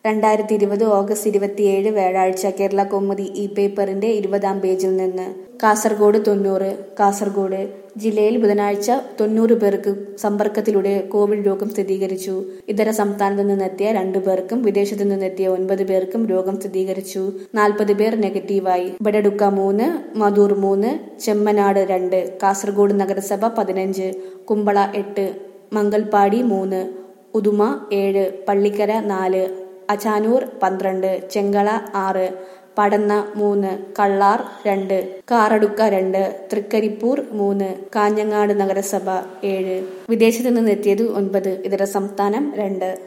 രണ്ടായിരത്തി ഇരുപത് ഓഗസ്റ്റ് ഇരുപത്തിയേഴ് വ്യാഴാഴ്ച കേരള കൗമുദി ഇ പേപ്പറിന്റെ ഇരുപതാം പേജിൽ നിന്ന് കാസർഗോഡ് തൊണ്ണൂറ് കാസർഗോഡ് ജില്ലയിൽ ബുധനാഴ്ച തൊണ്ണൂറ് പേർക്ക് സമ്പർക്കത്തിലൂടെ കോവിഡ് രോഗം സ്ഥിരീകരിച്ചു ഇതര സംസ്ഥാനത്തു നിന്നെത്തിയ രണ്ടു പേർക്കും വിദേശത്തു നിന്നെത്തിയ ഒൻപത് പേർക്കും രോഗം സ്ഥിരീകരിച്ചു നാൽപ്പത് പേർ നെഗറ്റീവായി ബഡഡുക്ക മൂന്ന് മധൂർ മൂന്ന് ചെമ്മനാട് രണ്ട് കാസർഗോഡ് നഗരസഭ പതിനഞ്ച് കുമ്പള എട്ട് മംഗൽപാടി മൂന്ന് ഉദുമ ഏഴ് പള്ളിക്കര നാല് അചാനൂർ പന്ത്രണ്ട് ചെങ്കള ആറ് പടന്ന മൂന്ന് കള്ളാർ രണ്ട് കാറടുക്ക രണ്ട് തൃക്കരിപ്പൂർ മൂന്ന് കാഞ്ഞങ്ങാട് നഗരസഭ ഏഴ് വിദേശത്ത് നിന്നെത്തിയത് ഒൻപത് ഇതര സംസ്ഥാനം രണ്ട്